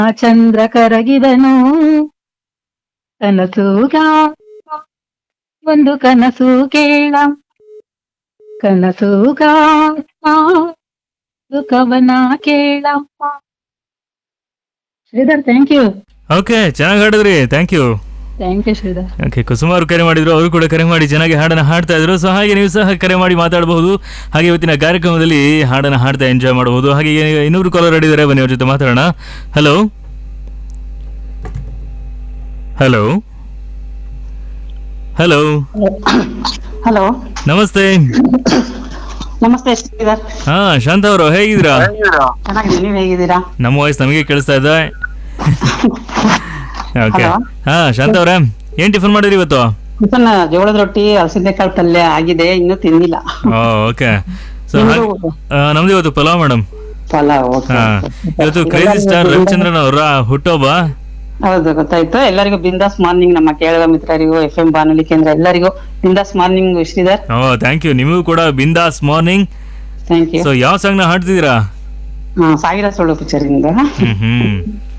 ಚಂದ್ರ ಕರಗಿದನು ಕನಸುಗ ಒಂದು ಕನಸು ಕೇಳ ಕನಸುಗ ಕವನ ಕೇಳಮ್ಮ ಶ್ರೀಧರ್ ಥ್ಯಾಂಕ್ ಯು ಓಕೆ ಚೆನ್ನಾಗಿ ಹಾಡಿದ್ರಿ thank you thank you Sridhar okay Kusuma ಅವರು ಕರೆ ಮಾಡಿದ್ರು ಅವರು ಕೂಡ ಕರೆ ಮಾಡಿ ಚೆನ್ನಾಗಿ ಹಾಡನ್ನ ಹಾಡ್ತಾ ಇದ್ರು ಸೊ ಹಾಗೆ ನೀವು ಸಹ ಕರೆ ಮಾಡಿ ಮಾತಾಡಬಹುದು ಹಾಗೆ ಇವತ್ತಿನ ಕಾರ್ಯಕ್ರಮದಲ್ಲಿ ಹಾಡನ್ನ ಹಾಡ್ತಾ ಎಂಜಾಯ್ ಮಾಡಬಹುದು ಹಾಗೆ ಇನ್ನೊಬ್ರು ಕಾಲರ್ ಆಡಿದ್ದಾರೆ ಬನ್ನಿ ಅವ್ರ ಜೊತೆ ಮಾತಾಡೋಣ ಹಲೋ ಹಲೋ ಹಲೋ ಹಲೋ ನಮಸ್ತೆ ನಮಸ್ತೆ ಶ್ರೀಧರ್ ಹಾ ಶಾಂತ ಅವರು ಹೇಗಿದ್ದೀರಾ ಚೆನ್ನಾಗಿದ್ದೀನಿ ನೀವು ಹೇಗಿದ್ದೀರಾ ನಮ್ಮ ವಾಯ್ಸ್ ನಮಗೆ ಕೇಳಿಸ್ತಾ ಇದೆ ಓಕೆ Hello. ಹಾ ಶಾಂತ ಅವ್ರೆ ಏನ್ ಟಿಫನ್ ಮಾಡಿದ್ರಿ ಇವತ್ತು ಟಿಫನ್ ಜೋಳದ ರೊಟ್ಟಿ ಅಲಸಂದೆಕಾಳು ಪಲ್ಯ ಆಗಿದೆ ಇನ್ನೂ ತಿಂದಿಲ್ಲ ಓಕೆ ಸೊ ನಿಮ್ದು? ನಮ್ದು ಇವತ್ತು ಪಲಾವ್ ಮೇಡಮ್ ಪಲಾವ್ ಓಕೆ ಹಾ ಇವತ್ತು ಕ್ರೇಜಿ ಸ್ಟಾರ್ ರವಿಚಂದ್ರನ್ ಅವರ ಹುಟ್ಟುಹಬ್ಬ ಹೌದು ಗೊತ್ತಾಯ್ತು ಎಲ್ಲರಿಗೂ ಬಿಂದಾಸ್ ಮಾರ್ನಿಂಗ್ ನಮ್ಮ ಕೇಳುವ ಮಿತ್ರರಿಗೂ ಎಫ್ ಎಂ ಬಾನುಲಿ ಕೇಂದ್ರ ಎಲ್ಲರಿಗೂ ಬಿಂದಾಸ್ ಮಾರ್ನಿಂಗ್ ಶ್ರೀಧರ್ ಓ ಥ್ಯಾಂಕ್ ಯು ನಿಮಗೂ ಕೂಡ bindaas morning thank you so ಯಾವ ಸಾಂಗ್ ನ ಹಾಡ್ತಿದ್ದೀರಾ ಸಾವಿರ ಸೊಳ್ಳು ಪಿಕ್ಚರ್ ಇಂದ ಹ್ಮ್ ಹ್ಮ್